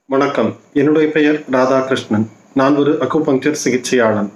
வணக்கம் என்னுடைய பெயர் ராதாகிருஷ்ணன் நான் ஒரு அக்குபங்க்சர் சிகிச்சையாளன்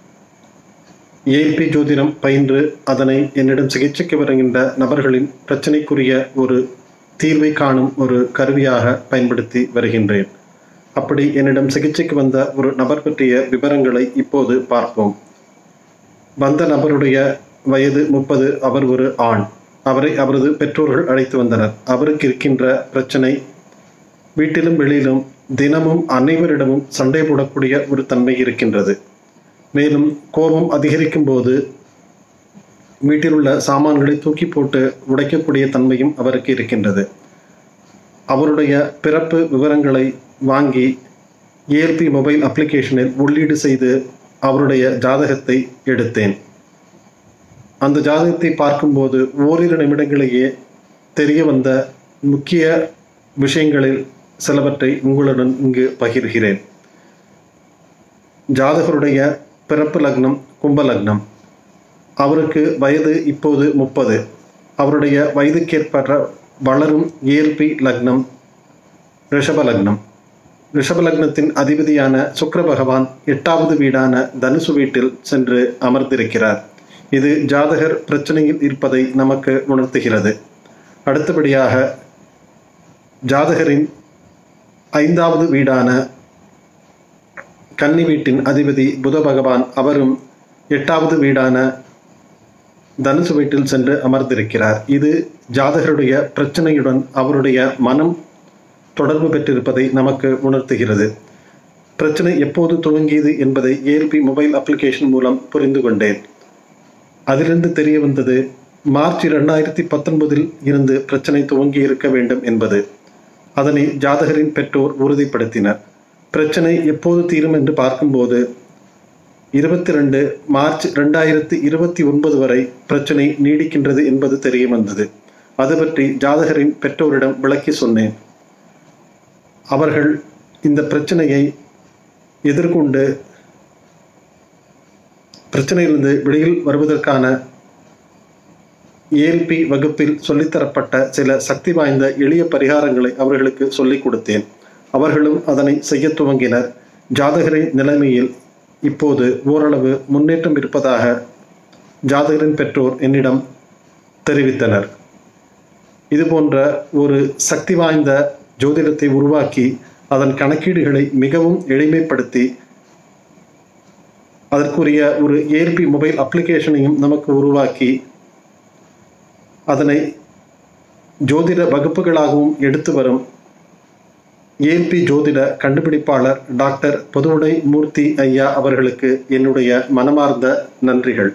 ஏபி ஜோதிடம் பயின்று அதனை என்னிடம் சிகிச்சைக்கு வருகின்ற நபர்களின் பிரச்சனைக்குரிய ஒரு தீர்வை காணும் ஒரு கருவியாக பயன்படுத்தி வருகின்றேன் அப்படி என்னிடம் சிகிச்சைக்கு வந்த ஒரு நபர் பற்றிய விவரங்களை இப்போது பார்ப்போம் வந்த நபருடைய வயது முப்பது அவர் ஒரு ஆண் அவரை அவரது பெற்றோர்கள் அழைத்து வந்தனர் அவருக்கு இருக்கின்ற பிரச்சனை வீட்டிலும் வெளியிலும் தினமும் அனைவரிடமும் சண்டை போடக்கூடிய ஒரு தன்மை இருக்கின்றது மேலும் கோபம் அதிகரிக்கும் போது வீட்டில் உள்ள சாமான்களை தூக்கி போட்டு உடைக்கக்கூடிய தன்மையும் அவருக்கு இருக்கின்றது அவருடைய பிறப்பு விவரங்களை வாங்கி ஏஎல்பி மொபைல் அப்ளிகேஷனில் உள்ளீடு செய்து அவருடைய ஜாதகத்தை எடுத்தேன் அந்த ஜாதகத்தை பார்க்கும்போது ஓரிரு நிமிடங்களிலேயே தெரிய வந்த முக்கிய விஷயங்களில் சிலவற்றை உங்களுடன் இங்கு பகிர்கிறேன் ஜாதகருடைய பிறப்பு லக்னம் கும்ப லக்னம் அவருக்கு வயது இப்போது முப்பது அவருடைய வயதுக்கேற்ப வளரும் இயல்பி லக்னம் ரிஷப லக்னம் ரிஷப லக்னத்தின் அதிபதியான சுக்கிர பகவான் எட்டாவது வீடான தனுசு வீட்டில் சென்று அமர்ந்திருக்கிறார் இது ஜாதகர் பிரச்சனையில் இருப்பதை நமக்கு உணர்த்துகிறது அடுத்தபடியாக ஜாதகரின் ஐந்தாவது வீடான கன்னி வீட்டின் அதிபதி புத பகவான் அவரும் எட்டாவது வீடான தனுசு வீட்டில் சென்று அமர்ந்திருக்கிறார் இது ஜாதகருடைய பிரச்சனையுடன் அவருடைய மனம் தொடர்பு பெற்றிருப்பதை நமக்கு உணர்த்துகிறது பிரச்சனை எப்போது துவங்கியது என்பதை ஏஎல்பி மொபைல் அப்ளிகேஷன் மூலம் புரிந்து கொண்டேன் அதிலிருந்து தெரிய வந்தது மார்ச் இரண்டாயிரத்தி பத்தொன்பதில் இருந்து பிரச்சனை துவங்கி இருக்க வேண்டும் என்பது அதனை ஜாதகரின் பெற்றோர் உறுதிப்படுத்தினர் பிரச்சனை எப்போது தீரும் என்று பார்க்கும்போது இருபத்தி ரெண்டு மார்ச் ரெண்டாயிரத்தி இருபத்தி ஒன்பது வரை பிரச்சனை நீடிக்கின்றது என்பது தெரிய வந்தது அது பற்றி ஜாதகரின் பெற்றோரிடம் விளக்கி சொன்னேன் அவர்கள் இந்த பிரச்சனையை எதிர்கொண்டு பிரச்சனையிலிருந்து வெளியில் வருவதற்கான ஏஎல்பி வகுப்பில் சொல்லித்தரப்பட்ட சில சக்தி வாய்ந்த எளிய பரிகாரங்களை அவர்களுக்கு சொல்லிக் கொடுத்தேன் அவர்களும் அதனை செய்ய துவங்கினர் ஜாதகரின் நிலைமையில் இப்போது ஓரளவு முன்னேற்றம் இருப்பதாக ஜாதகரின் பெற்றோர் என்னிடம் தெரிவித்தனர் இதுபோன்ற ஒரு சக்தி வாய்ந்த ஜோதிடத்தை உருவாக்கி அதன் கணக்கீடுகளை மிகவும் எளிமைப்படுத்தி அதற்குரிய ஒரு ஏஎல்பி மொபைல் அப்ளிகேஷனையும் நமக்கு உருவாக்கி அதனை ஜோதிட வகுப்புகளாகவும் எடுத்து வரும் ஏஎல்பி ஜோதிட கண்டுபிடிப்பாளர் டாக்டர் பொதுவுடை மூர்த்தி ஐயா அவர்களுக்கு என்னுடைய மனமார்ந்த நன்றிகள்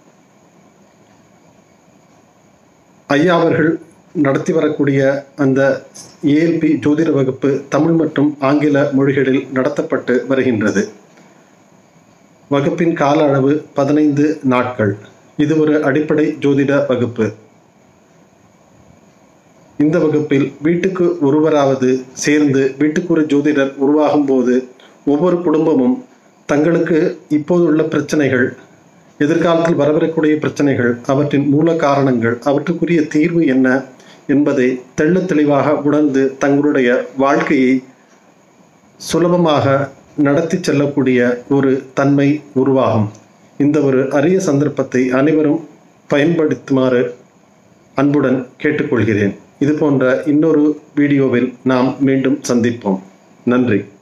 ஐயா அவர்கள் நடத்தி வரக்கூடிய அந்த ஏஎல்பி ஜோதிட வகுப்பு தமிழ் மற்றும் ஆங்கில மொழிகளில் நடத்தப்பட்டு வருகின்றது வகுப்பின் கால அளவு பதினைந்து நாட்கள் இது ஒரு அடிப்படை ஜோதிட வகுப்பு இந்த வகுப்பில் வீட்டுக்கு ஒருவராவது சேர்ந்து வீட்டுக்கு ஒரு ஜோதிடர் உருவாகும் போது ஒவ்வொரு குடும்பமும் தங்களுக்கு இப்போது உள்ள பிரச்சனைகள் எதிர்காலத்தில் வரவிருக்கக்கூடிய பிரச்சனைகள் அவற்றின் மூல காரணங்கள் அவற்றுக்குரிய தீர்வு என்ன என்பதை தெள்ள தெளிவாக உணர்ந்து தங்களுடைய வாழ்க்கையை சுலபமாக நடத்தி செல்லக்கூடிய ஒரு தன்மை உருவாகும் இந்த ஒரு அரிய சந்தர்ப்பத்தை அனைவரும் பயன்படுத்துமாறு அன்புடன் கேட்டுக்கொள்கிறேன் இது போன்ற இன்னொரு வீடியோவில் நாம் மீண்டும் சந்திப்போம் நன்றி